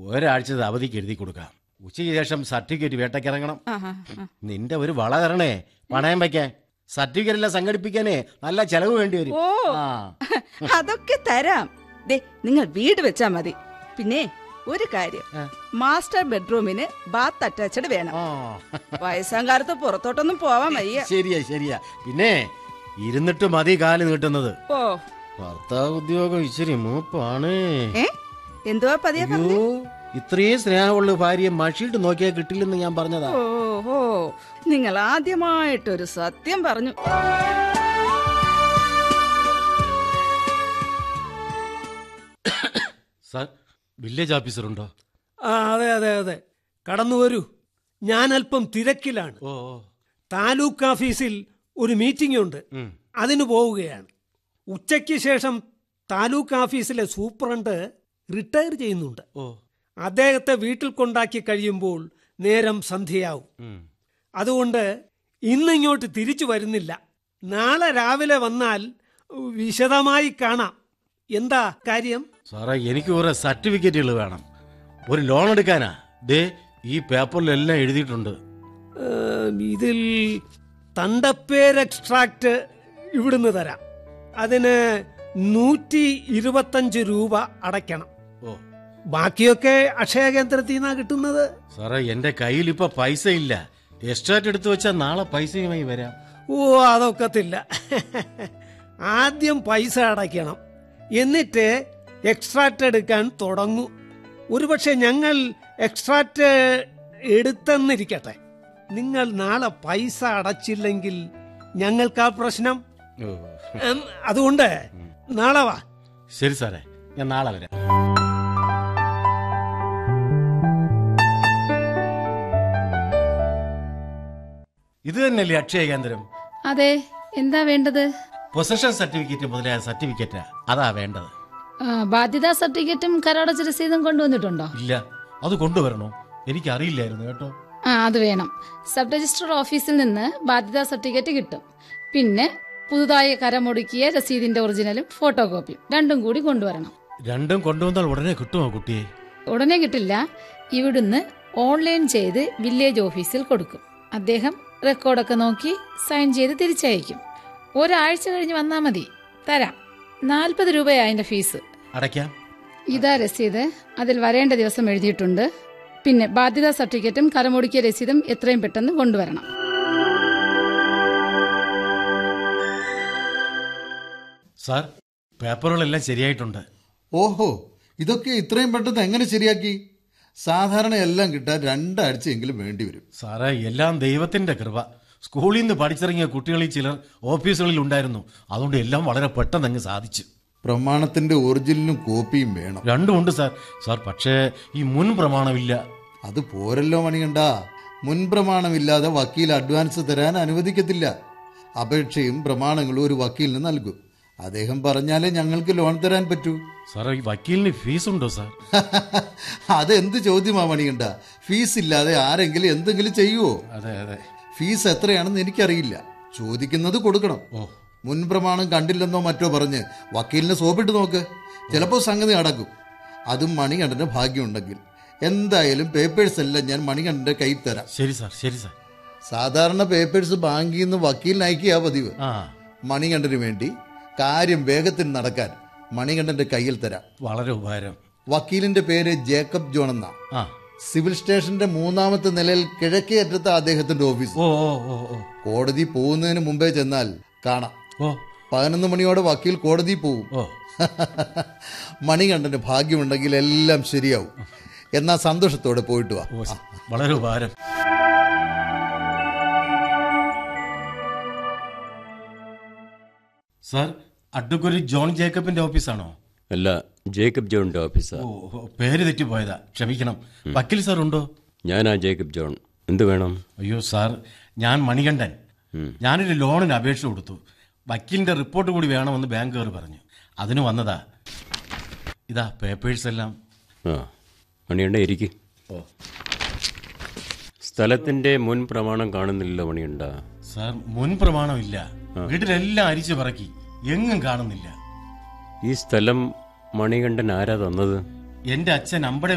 ഒരാഴ്ചത്തെ അവധിക്ക് എഴുതി കൊടുക്കാം ഉച്ചയ്ക്ക് ശേഷം സർട്ടിഫിക്കറ്റ് വേട്ടക്കിറങ്ങണം ആഹാ, ആ. നിന്റെ ഒരു വള തരണേ പണയം വയ്ക്കാൻ സർട്ടിഫിക്കറ്റ് എല്ലാം സംഘടിപ്പിക്കാനേ നല്ല ചെലവ് വേണ്ടി വരും ഓ ആ അതൊക്കെ തരാം ദേ നിങ്ങൾ വീട് വെച്ചാ മതി പിന്നെ ഒരു കാര്യം ആ. മാസ്റ്റർ ബെഡ്റൂമിന് ബാത്ത് അറ്റാച്ച്ഡ് വേണം ആ. വയസ്സാം കാലത്ത് പുറത്തോട്ടൊന്നും പോവാൻ വയ്യ ശരിയാ ശരിയാ പിന്നെ ഇരുന്നിട്ട് മതി കാല് നീട്ടുന്നത് ഓ ഭർത്താവ് ഉദ്യോഗം ഇച്ചിരി മൂപ്പാണ് ഏ എന്തുവാ പതിയെ പറഞ്ഞേ? അയ്യോ ഇത്രയും സ്നേഹമുള്ള ഭാര്യയെ മഷിയിട്ട് നോക്കിയാൽ കിട്ടില്ലെന്ന് ഞാൻ പറഞ്ഞതാ ഓ ഓ നിങ്ങൾ ആദ്യമായിട്ടൊരു സത്യം പറഞ്ഞു സാർ വില്ലേജ് ഓഫീസർ ഉണ്ടോ ആ അതെ അതെ അതെ കടന്നു വരൂ ഞാൻ അല്പം തിരക്കിലാണ് ഓ ഓ. താലൂക്ക് ഓഫീസിൽ ഒരു മീറ്റിംഗ് ഉണ്ട് ഉം. അതിന് പോവുകയാണ് ഉച്ചയ്ക്ക് ശേഷം താലൂക്ക് ഓഫീസിലെ സൂപ്രണ്ട് റിട്ടയർ ചെയ്യുന്നുണ്ട് ഓ അദ്ദേഹത്തെ വീട്ടിൽ കൊണ്ടാക്കി കഴിയുമ്പോൾ നേരം സന്ധ്യയാവും ഉം. അതുകൊണ്ട് ഇന്നിങ്ങോട്ട് തിരിച്ചു വരുന്നില്ല നാളെ രാവിലെ വന്നാൽ വിശദമായി കാണാം എന്താ കാര്യം സാറേ എനിക്ക് കുറെ സർട്ടിഫിക്കറ്റുകൾ വേണം ഒരു ലോൺ എടുക്കാനാ ദേ ഈ പേപ്പറിലെല്ലാം എഴുതിയിട്ടുണ്ട് ഏം, ഇതിൽ തണ്ടപ്പേര് എക്സ്ട്രാക്ട് ഇവിടുന്ന് തരാം അതിന് നൂറ്റി ഇരുപത്തഞ്ച് രൂപ അടയ്ക്കണം ഓ ബാക്കിയൊക്കെ അക്ഷയ കേന്ദ്രത്തിൽ നിന്നാ കിട്ടുന്നത് സാറേ എന്റെ കയ്യിൽ ഇപ്പൊ പൈസ ഇല്ല എക്സ്ട്രാറ്റ് എടുത്തു വെച്ചാൽ നാളെ പൈസയുമായി വരാം ഓ അതൊക്കത്തില്ല ആദ്യം പൈസ അടയ്ക്കണം എന്നിട്ട് എക്സ്ട്രാക്ട് എടുക്കാൻ തുടങ്ങൂ ഒരുപക്ഷെ ഞങ്ങൾ എക്സ്ട്രാക്ട് എടുത്തെന്നിരിക്കട്ടെ നിങ്ങൾ നാളെ പൈസ അടച്ചില്ലെങ്കിൽ ഞങ്ങൾക്ക് ആ പ്രശ്നം ഓ ഉം, അതുകൊണ്ട് നാളെ വാ ശരി സാറേ ഞാൻ നാളെ വരാം ഇത് തന്നെയല്ലേ അക്ഷയ കേന്ദ്രം അതെ എന്താ വേണ്ടത് പൊസഷൻ സർട്ടിഫിക്കറ്റ് മുതലായ സർട്ടിഫിക്കറ്റാ അതാ വേണ്ടത് ആ, ബാധ്യതാ സർട്ടിഫിക്കറ്റും കരോടച്ച രസീതും കൊണ്ടുവന്നിട്ടുണ്ടോ ഇല്ല അത് കൊണ്ടുവരണോ എനിക്കറിയില്ലായിരുന്നു കേട്ടോ ആ അത് വേണം സബ് രജിസ്ട്രാർ ഓഫീസിൽ നിന്ന് ബാധ്യതാ സർട്ടിഫിക്കറ്റ് കിട്ടും പിന്നെ പുതുതായി കരമൊടുക്കിയ രസീതിന്റെ ഒറിജിനലും ഫോട്ടോ കോപ്പിയും രണ്ടും കൂടി കൊണ്ടുവരണം രണ്ടും കൊണ്ടുവന്നാൽ ഉടനെ കിട്ടുമോ കുട്ടിയെ ഉടനെ കിട്ടില്ല ഇവിടുന്ന് ഓൺലൈൻ ചെയ്ത് വില്ലേജ് ഓഫീസിൽ കൊടുക്കും അദ്ദേഹം റെക്കോർഡൊക്കെ നോക്കി സൈൻ ചെയ്ത് തിരിച്ചയക്കും ഒരാഴ്ച കഴിഞ്ഞ് വന്നാൽ മതി തരാം നാൽപ്പത് രൂപയാ അതിന്റെ ഫീസ് അടയ്ക്കാം ഇതാ രസീത് അതിൽ വരേണ്ട ദിവസം എഴുതിയിട്ടുണ്ട് പിന്നെ ബാധ്യതാ സർട്ടിഫിക്കറ്റും കരമൊടുക്കിയ രസീതും എത്രയും പെട്ടെന്ന് കൊണ്ടുവരണം സാർ പേപ്പറുകളെല്ലാം ശരിയായിട്ടുണ്ട് ഓഹോ ഇതൊക്കെ ഇത്രയും പെട്ടെന്ന് എങ്ങനെ ശരിയാക്കി സാധാരണ എല്ലാം കിട്ടാൻ രണ്ടാഴ്ചയെങ്കിലും വേണ്ടി വരും സാറേ എല്ലാം ദൈവത്തിന്റെ കൃപ സ്കൂളിൽ നിന്ന് പഠിച്ചിറങ്ങിയ കുട്ടികളിൽ ചിലർ ഓഫീസുകളിൽ ഉണ്ടായിരുന്നു അതുകൊണ്ട് എല്ലാം വളരെ പെട്ടെന്ന് അങ്ങ് സാധിച്ചു പ്രമാണത്തിന്റെ ഒറിജിനലും കോപ്പിയും വേണം രണ്ടും ഉണ്ട് സാർ സാർ പക്ഷേ ഈ മുൻ പ്രമാണമില്ല അത് പോരല്ലോ മണികണ്ട മുൻ പ്രമാണമില്ലാതെ വക്കീൽ അഡ്വാൻസ് തരാൻ അനുവദിക്കത്തില്ല അപേക്ഷയും പ്രമാണങ്ങളും ഒരു വക്കീലിന് നൽകും അദ്ദേഹം പറഞ്ഞാലേ ഞങ്ങൾക്ക് ലോൺ തരാൻ പറ്റൂ സാറേ ഈ വക്കീലിന് ഫീസ് ഉണ്ടോ സാർ അതെന്ത് ചോദ്യമാ മണികണ്ട ഫീസ് ഇല്ലാതെ ആരെങ്കിലും എന്തെങ്കിലും ചെയ്യുവോ അതെ അതെ ഫീസ് എത്രയാണെന്ന് എനിക്കറിയില്ല ചോദിക്കുന്നത് കൊടുക്കണം ഓ മുൻ പ്രമാണം കണ്ടില്ലെന്നോ മറ്റോ പറഞ്ഞ് വക്കീലിനെ സോപ്പിട്ട് നോക്ക് ചിലപ്പോൾ സംഗതി നടക്കും അതും മണികണ്ഠന് ഭാഗ്യമുണ്ടെങ്കിൽ എന്തായാലും പേപ്പേഴ്സ് എല്ലാം ഞാൻ മണികണ്ഠന്റെ കയ്യിൽ തരാം ശരി സാർ ശരി സാർ സാധാരണ പേപ്പേഴ്സ് ബാങ്കിൽ നിന്ന് വക്കീലിന് അയക്കുക പതിവ് ആ മണികണ്ഠന് വേണ്ടി കാര്യം വേഗത്തിൽ നടക്കാൻ മണികണ്ഠന്റെ കയ്യിൽ തരാം വളരെ ഉപകാരം വക്കീലിന്റെ പേര് ജേക്കബ് ജോൺ എന്നാ ആ സിവിൽ സ്റ്റേഷന്റെ മൂന്നാമത്തെ നിലയിൽ കിഴക്കേ അറ്റത്ത് അദ്ദേഹത്തിന്റെ ഓഫീസ് ഓ ഓ ഓ ഓ കോടതി പോകുന്നതിന് മുമ്പേ ചെന്നാൽ കാണാം ഓ പതിനൊന്ന് മണിയോടെ വക്കീൽ കോടതി പോവും ഓ മണികണ്ഠന് ഭാഗ്യമുണ്ടെങ്കിൽ എല്ലാം ശരിയാവും എന്നാ സന്തോഷത്തോടെ പോയിട്ട് വാ ഓ ശ- വളരെ ഉപകാരം സാർ അഡ്വക്കേറ്റ് ജോൺ ജേക്കബിന്റെ ഓഫീസാണോ അല്ല ജേക്കബ് ജോണിന്റെ ഓഫീസാ ഓ ഓ, പേര് തെറ്റിപ്പോയതാ ക്ഷമിക്കണം വക്കീൽ സാർ ഉണ്ടോ ഞാനാ ജേക്കബ് ജോൺ എന്ത് വേണം അയ്യോ സാർ ഞാൻ മണികണ്ഠൻ ഞാനൊരു ലോണിന് അപേക്ഷ കൊടുത്തു വക്കീലിന്റെ റിപ്പോർട്ട് കൂടി വേണമെന്ന് ബാങ്കുകാർ പറഞ്ഞു അതിന് വന്നതാ ഇതാ പേപ്പേഴ്സ് എല്ലാം ആ മണിയണ്ട ഇരിക്ക് ഓ സ്ഥലത്തിന്റെ മുൻ പ്രമാണം കാണുന്നില്ലല്ലോ മണിയണ്ട സാർ മുൻ പ്രമാണമില്ല വീട്ടിലെല്ലാം അരിച്ചു പറക്കി എങ്ങും കാണുന്നില്ല ഈ സ്ഥലം മണികണ്ഠൻ ആരാ തന്നത് എന്റെ അച്ഛൻ അമ്പടെ